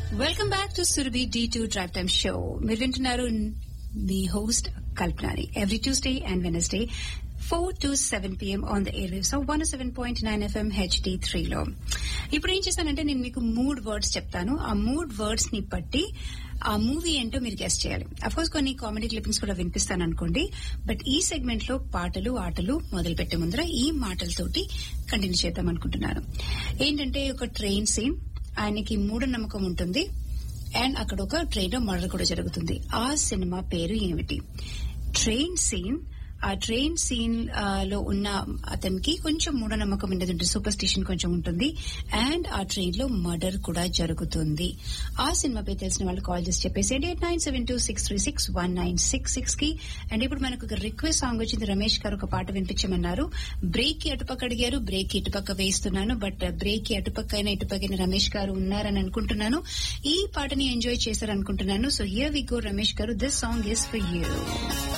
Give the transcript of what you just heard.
welcome back to Surabhi D two drive time show మీరు వింటున్నారు మీ హోస్ట్ కల్పనాని every Tuesday and Wednesday four to seven PM on the air waves of one seven point nine FM HD త్రీలో ఇప్పుడు ఏం చేస్తానంటే నేను మీకు మూడ్ వర్డ్స్ చెప్తాను ఆ మూడ్ వర్డ్స్ ని బట్టి ఆ మూవీ ఏంటో మీరు గెస్ట్ చేయాలి అఫ్కోర్స్ కొన్ని కామెడీ క్లిప్పింగ్స్ కూడా వినిపిస్తాను అనుకోండి బట్ ఈ సెగ్మెంట్ లో పాటలు ఆటలు మొదలు పెట్టే ముందర ఈ మాటలతోటి కంటిన్యూ చేద్దాం అనుకుంటున్నాను ఏంటంటే ఒక ట్రైన్ సీన్ ఆయనకి మూఢనమ్మకం ఉంటుంది అండ్ అక్కడ ఒక ట్రైన్ లో మర్డర్ కూడా జరుగుతుంది ఆ సినిమా పేరు ఏమిటి ట్రైన్ సీన్ ఆ ట్రైన్ సీన్ లో ఉన్న అతనికి కొంచెం మూఢనమ్మకం ఉండదు సూపర్ స్టిషన్ కొంచెం ఉంటుంది అండ్ ఆ ట్రైన్ లో మర్డర్ కూడా జరుగుతుంది ఆ సినిమా పేరు తెలిసిన వాళ్ళు కాల్ చేసి చెప్పేసేయండి eight nine seven two six three six one nine six six కి అండ్ ఇప్పుడు మనకు ఒక రిక్వెస్ట్ సాంగ్ వచ్చింది రమేష్ గారు ఒక పాట వినిపించమన్నారు బ్రేక్ కి అటుపక్క అడిగారు బ్రేక్ కి ఇటుపక్క వేస్తున్నాను బట్ బ్రేక్ కి అటుపక్క అయినా ఇటుపక్కన రమేష్ గారు ఉన్నారని అనుకుంటున్నాను ఈ పాటని ఎంజాయ్ చేశారనుకుంటున్నాను so here we go Ramesh garu this song is for you